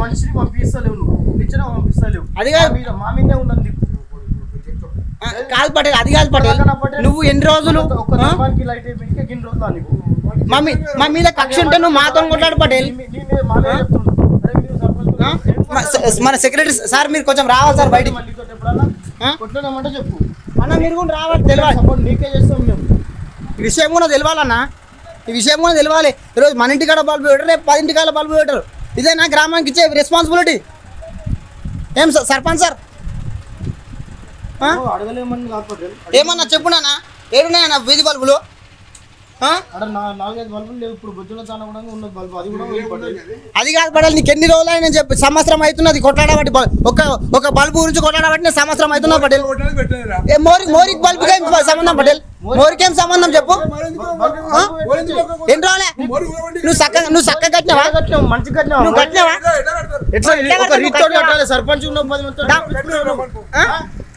మనిషిని పంపిస్తలేవు నువ్వు నిచ్చిన పంపిస్తలేవు అది కాదు. మా మీద- మా మీదే ఉన్నది నీకు. ఆ, కాదు పటేల్ అది కాదు పటేల్ తెలంగాణ పటేల్. నువ్వు ఎన్ని రోజులు ఒక్క- ఒక్క ఆ? దుకాణానికి లైట్ వేయించే గిన్ని రోజులు నీకు మా మీ- మా మీద కక్ష ఉంటే నువ్వు మాతో కొట్లాడు పటేల్ నీ- నీ మీద మా మీద చెప్తుండు. అరే మీరు సర్పంచ్ ఆ? ఎందుకు మన సె- మన సెక్రటరీ సార్ మీరు కొంచెం రావాలి సార్ బయటికి మళ్ళీ తోటి ఎప్పుడన్నా ఆ? కొట్లాడమంటే చెప్పు అన్న మీరు కూడా రావాలి తెలియాలి సపోర్ట్ నీకే చేస్తాం మేము ఈ విషయం కూడా తెలియాలన్నా ఈ విషయం కూడా తెలియాలి ఈరోజు మన ఇంటికాడ బల్బు పెట్టరు రేపు పది ఇంటికాడ బల్బు పెట్టరు ఇదే నా గ్రామానికి ఇచ్చే రెస్పాన్సిబిలిటీ ఏం సార్ సర్పంచ్ సార్ ఆ? ఓ, అడగలేమని కాదు పటేల్. ఏమన్నా చెప్పున్నానా ఏడున్నాయన్నా వీధి బల్బులు ఆ? అక్కడ నా నాలుగైదు బల్బులు లేవు ఇప్పుడు బొజ్జుల తాన కూడా ఉన్న బల్బు అది కూడా ఉంది పటేల్. అది కాదు పడాలి నీకు ఎన్ని రోజులు నేను చెప్పి సంవత్సరం అవుతున్నది కొట్లాడబట్టి బ- ఒక ఒక బల్బు గురించి కొట్లాడబట్టి నేను సంవత్సరం అవుతున్నా పటేల్ ఏ మోరి మోరికి బల్బుకి ఏం సంబంధం పటేల్ మోరికి ఏం సంబంధం చెప్పు ఆ? ఎన్ని రోజులే నువ్వు చక్కగా నువ్వు చక్కగా కట్టినావా ఎట్లా కట్టినావు? మంచిగా కట్టినావా? నువ్వు కట్టినావా ఎట్లా ఎట్లా ఒక కట్టినావు? రీచ్ తోటి కట్టాలి సర్పంచ్ ఉన్న పది మంది దా. ఆ?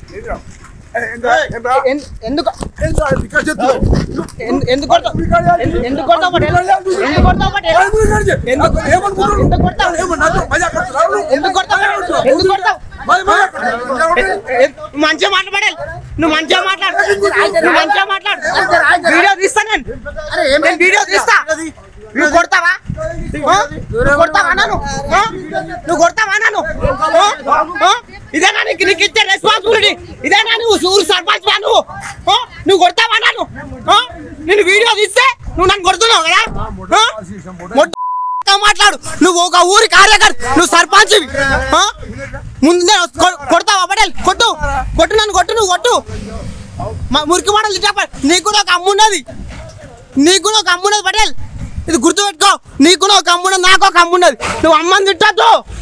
ఎన్- ఎందుకు ఎందు- ఎందుకు కొడతావు ఎందు- ఎందుకు కొడతావు పటేల్ ఎందుకు కొడతావు పటేల్ ఎందుకు ఎందుకు కొడతావు ఎందుకు కొడతావు ఎందుకు కొడతావు ఎ- నువ్వు మంచిగా మాట్లాడాలి నువ్వు మంచిగా మాట్లాడు నువ్వు మంచిగా మాట్లాడు వీడియో తీస్తా నేను నేను వీడియో తీస్తా నువ్వు కొడతావా ఆ? నువ్వు కొడతావా నన్ను ఆ? నువ్వు కొడతావా నన్ను ఆ? ఆ? ఇదేనా నీకు నీకు ఇచ్చే రెస్పాన్సిబిలిటీ ఇదేనా నువ్వు ఊరు సర్పంచ్ వా నువ్వు ఆ? నువ్వు కొడతావా నన్ను ఆ? నేను వీడియో తీస్తే నువ్వు నన్ను కొడుతున్నావు కదా ఆ? మొట్ట మాట్లాడు నువ్వు ఒక ఊరి కార్యకర్త నువ్వు సర్పంచ్ ముందే కొ- కొడతావా పటేల్ కొట్టు కొట్టు నన్ను కొట్టు నువ్వు కొట్టు మా మురికి మాటలు తిట్టా నీకు కూడా ఒక అమ్ము ఉన్నది నీకు కూడా ఒక అమ్ము ఉన్నది పటేల్ ఇది గుర్తుపెట్టుకో నీకు కూడా ఒక అమ్ము ఉన్నది నాకు ఒక అమ్ము ఉన్నది నువ్వు అమ్మని తిట్టద్దు